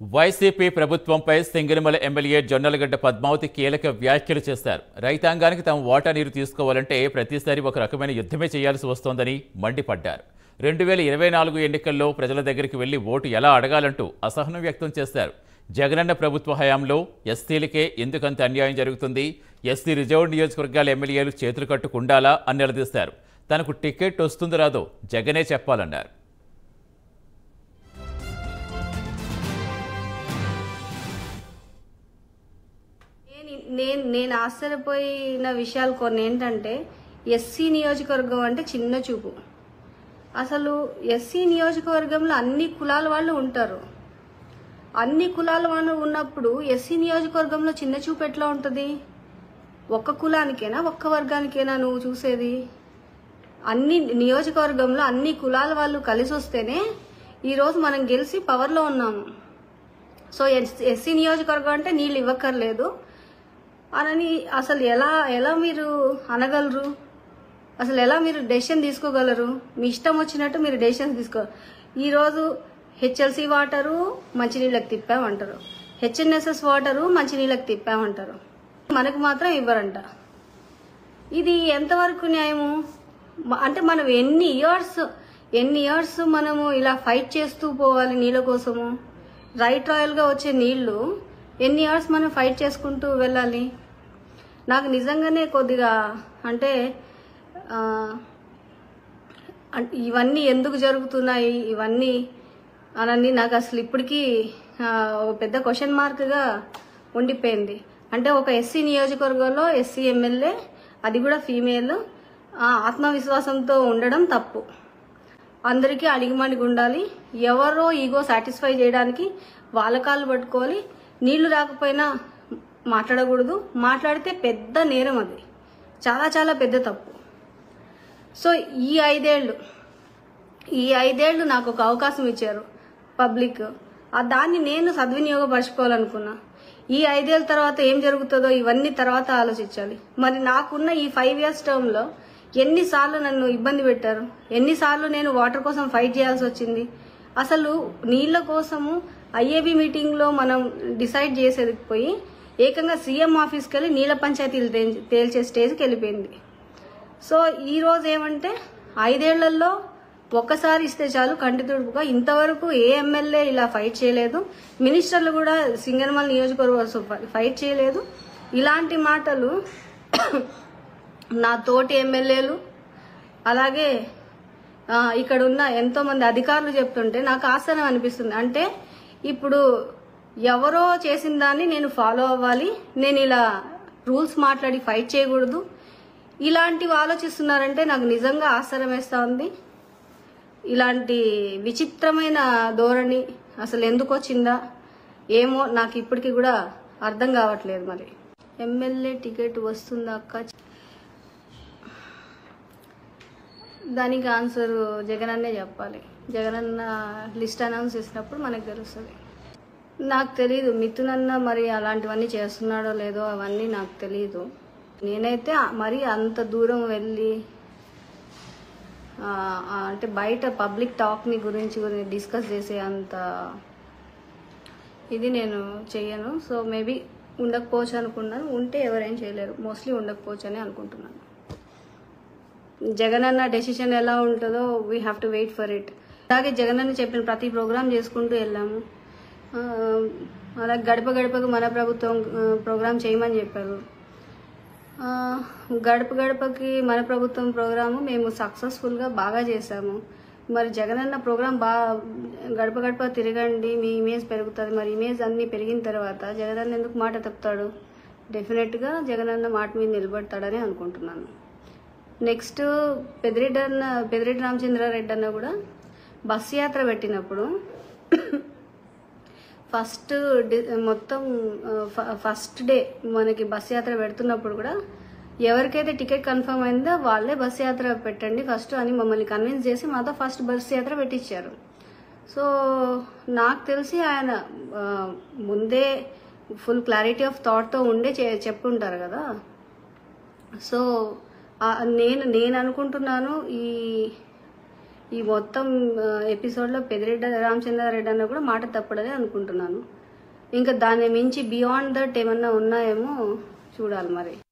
YCP ప్రభుత్వంపై Singanamala MLA Jonnalagadda Padmavati కీలక వ్యాఖ్యలు చేశారు రైతాంగానికి తాము వాటా నీరు తీసుకోవాలంటే ప్రతిసారి ఒక రకమైన యుద్ధమే చేయాల్సి వస్తోందని మండిపడ్డారు రెండు వేల ఇరవై నాలుగు ఎన్నికల్లో ప్రజల దగ్గరికి వెళ్లి ఓటు ఎలా అడగాలంటూ అసహనం వ్యక్తం చేశారు జగనన్న ప్రభుత్వ హయాంలో ఎస్సీలకే ఎందుకంత అన్యాయం జరుగుతుంది ఎస్సీ రిజర్వ్ నియోజకవర్గాల ఎమ్మెల్యేలు చేతులు కట్టుకుండాలా అని నిలదీశారు తనకు టికెట్ వస్తుందో రాదో జగనే చెప్పాలన్నారు నేను నేను నేను ఆశ్చర్యపోయిన విషయాలు కొన్ని ఏంటంటే ఎస్సీ నియోజకవర్గం అంటే చిన్న చూపు అసలు ఎస్సీ నియోజకవర్గంలో అన్ని కులాల వాళ్ళు ఉంటారు అన్ని కులాల వాళ్ళు ఉన్నప్పుడు ఎస్సీ నియోజకవర్గంలో చిన్న చూపు ఎట్లా ఉంటుంది ఒక్క కులానికేనా ఒక్క వర్గానికేనా నువ్వు చూసేది అన్ని నియోజకవర్గంలో అన్ని కులాల వాళ్ళు కలిసి వస్తేనే ఈరోజు మనం గెలిచి పవర్లో ఉన్నాము సో ఎస్- ఎస్సీ నియోజకవర్గం అంటే నీళ్ళు ఇవ్వక్కర్లేదు అనని అసలు ఎలా ఎలా మీరు అనగలరు అసలు ఎలా మీరు డెసిషన్ తీసుకోగలరు మీ ఇష్టం వచ్చినట్టు మీరు డెసిషన్స్ తీసుకో ఈరోజు హెచ్ఎల్సి వాటరు మంచినీళ్ళకి తిప్పామంటారు హెచ్ఎన్ఎస్ఎస్ వాటరు మంచినీళ్ళకి తిప్పామంటారు మనకు మాత్రం ఇవ్వరంట ఇది ఎంతవరకు న్యాయము మ- అంటే మనం ఎన్ని ఇయర్స్ ఎన్ని ఇయర్స్ మనము ఇలా ఫైట్ చేస్తూ పోవాలి నీళ్ళ కోసము రైట్ రాయల్గా వచ్చే నీళ్లు ఎన్ని ఇయర్స్ మనం ఫైట్ చేసుకుంటూ వెళ్ళాలి నాకు నిజంగానే కొద్దిగా అంటే ఆ, అన్- ఇవన్నీ ఎందుకు జరుగుతున్నాయి ఇవన్నీ అనని నాకు అసలు ఇప్పటికీ ఆ, ఒక పెద్ద క్వశ్చన్ మార్క్గా ఉండిపోయింది అంటే ఒక ఎస్సీ నియోజకవర్గంలో ఎస్సీ ఎమ్మెల్యే అది కూడా ఫీమేల్ ఆ, ఆత్మవిశ్వాసంతో ఉండడం తప్పు అందరికీ అడిగిమడిగి ఉండాలి ఎవరో ఈగో సాటిస్ఫై చేయడానికి వాళ్ళ కాళ్ళు పట్టుకోవాలి నీళ్లు రాకపోయినా మాట్లాడకూడదు మాట్లాడితే పెద్ద నేరం అది చాలా చాలా పెద్ద తప్పు సో ఈ ఐదేళ్ళు ఈ ఐదేళ్లు నాకు ఒక అవకాశం ఇచ్చారు పబ్లిక్ ఆ దాన్ని నేను సద్వినియోగపరచుకోవాలనుకున్నా ఈ ఐదేళ్ళ తర్వాత ఏం జరుగుతుందో ఇవన్నీ తర్వాత ఆలోచించాలి మరి నాకున్న ఈ ఫైవ్ ఇయర్స్ టర్మ్లో ఎన్నిసార్లు నన్ను ఇబ్బంది పెట్టారు ఎన్నిసార్లు నేను వాటర్ కోసం ఫైట్ చేయాల్సి వచ్చింది అసలు నీళ్ళ కోసము ఐఏబి మీటింగ్లో మనం డిసైడ్ చేసేది పోయి ఏకంగా సీఎం ఆఫీస్కి వెళ్ళి నీళ్ళ పంచాయతీలు తేల్చే- తేల్చే స్టేజ్కి వెళ్ళిపోయింది సో ఈ రోజు ఏమంటే ఐదేళ్లలో ఒక్కసారి ఇస్తే చాలు కంటి తుడుపుగా ఇంతవరకు ఏ ఎమ్మెల్యే ఇలా ఫైట్ చేయలేదు మినిస్టర్లు కూడా సింగనమల నియోజకవర్గం ఫైట్ చేయలేదు ఇలాంటి మాటలు నా తోటి ఎమ్మెల్యేలు అలాగే ఆ, ఇక్కడ ఉన్న ఎంతో మంది అధికారులు చెప్తుంటే నాకు ఆశ్చర్యం అనిపిస్తుంది అంటే ఇప్పుడు ఎవరో చేసిన దాన్ని నేను ఫాలో అవ్వాలి నేను ఇలా రూల్స్ మాట్లాడి ఫైట్ చేయకూడదు ఇలాంటివి ఆలోచిస్తున్నారంటే నాకు నిజంగా ఆశ్చర్యం వేస్తూ ఉంది ఇలాంటి విచిత్రమైన ధోరణి అసలు ఎందుకు వచ్చిందా ఏమో నాకు ఇప్పటికీ కూడా అర్థం కావట్లేదు మరి ఎమ్మెల్యే టికెట్ వస్తుందా అక్క దానికి ఆన్సర్ జగన్ అన్నే చెప్పాలి జగన్ అన్న లిస్ట్ అనౌన్స్ చేసినప్పుడు మనకు తెలుస్తుంది నాకు తెలియదు మిథున్ అన్న మరి అలాంటివన్నీ చేస్తున్నాడో లేదో అవన్నీ నాకు తెలియదు నేనైతే మరి అంత దూరం వెళ్ళి ఆ, ఆ, అంటే బయట పబ్లిక్ టాక్ని గురించి గురించి డిస్కస్ చేసే అంత ఇది నేను చెయ్యను సో మేబీ ఉండకపోవచ్చు అనుకున్నాను ఉంటే ఎవరేం చేయలేరు మోస్ట్లీ ఉండకపోవచ్చు అని అనుకుంటున్నాను జగన్ అన్న డెసిషన్ ఎలా ఉంటుందో we have to wait for it అలాగే జగన్ అన్న చెప్పిన ప్రతి ప్రోగ్రామ్ చేసుకుంటూ వెళ్ళాము ఆ, అలాగే గడప గడపకు మన ప్రభుత్వం ప్రోగ్రామ్ చేయమని చెప్పారు ఆ, గడప గడపకి మన ప్రభుత్వం ప్రోగ్రాము మేము సక్సెస్ఫుల్గా బాగా చేశాము మరి జగనన్న ప్రోగ్రాం బాగా గడప గడప తిరగండి మీ ఇమేజ్ పెరుగుతుంది మరి ఇమేజ్ అన్నీ పెరిగిన తర్వాత జగనన్న ఎందుకు మాట తప్పుతాడు డెఫినెట్గా జగనన్న మాట మీద నిలబడతాడని అనుకుంటున్నాను నెక్స్ట్ పెదిరెడ్డి అన్న పెదిరెడ్డి రామచంద్రారెడ్డి అన్న కూడా బస్ యాత్ర పెట్టినప్పుడు ఫస్ట్ డి- మొత్తం ఆ, ఫ- ఫస్ట్ డే మనకి బస్ యాత్ర పెడుతున్నప్పుడు కూడా ఎవరికైతే టికెట్ కన్ఫర్మ్ అయిందో వాళ్ళే బస్ యాత్ర పెట్టండి ఫస్ట్ అని మమ్మల్ని కన్విన్స్ చేసి మాతో ఫస్ట్ బస్ యాత్ర పెట్టించారు సో నాకు తెలిసి ఆయన ఆ, ముందే ఫుల్ క్లారిటీ ఆఫ్ థాట్తో ఉండే చె- చెప్పుంటారు కదా సో ఆ, నేను నేను అనుకుంటున్నాను ఈ ఈ మొత్తం ఆ, ఎపిసోడ్లో పెదిరెడ్డి రామచంద్రారెడ్డి అన్న కూడా మాట తప్పడదే అనుకుంటున్నాను ఇంకా దాన్ని మించి బియాండ్ దట్ ఏమన్నా ఉన్నాయేమో చూడాలి మరి